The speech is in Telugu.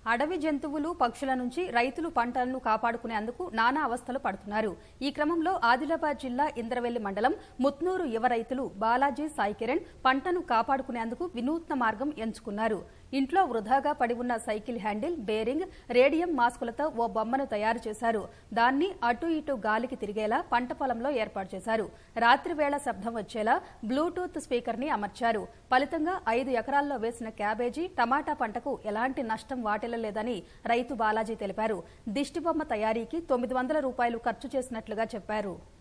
అడవి జంతువులు పక్షుల నుంచి రైతులు పంటలను కాపాడుకునేందుకు నానా అవస్థలు పడుతున్నారు ఈ క్రమంలో ఆదిలాబాద్ జిల్లా ఇంద్రవెల్లి మండలం ముత్నూరు యువ రైతులు బాలాజీ సాయి కిరణ్ పంటను కాపాడుకునేందుకు వినూత్న మార్గం ఎంచుకున్నారు ఇంట్లో వృధాగా పడి ఉన్న సైకిల్ హ్యాండిల్ బేరింగ్ రేడియం మాస్కులతో ఓ బొమ్మను తయారు చేశారు దాన్ని అటు ఇటు గాలికి తిరిగేలా పంట పొలంలో ఏర్పాటు చేశారు రాత్రి వేళ శబ్దం వచ్చేలా బ్లూటూత్ స్పీకర్ ని అమర్చారు ఫలితంగా ఐదు ఎకరాల్లో వేసిన క్యాబేజీ టమాటా పంటకు ఎలాంటి నష్టం వాటిల్లలేదని రైతు బాలాజీ తెలిపారు దిష్టిబొమ్మ తయారీకి తొమ్మిది వందల రూపాయలు ఖర్చు చేసినట్లుగా చెప్పారు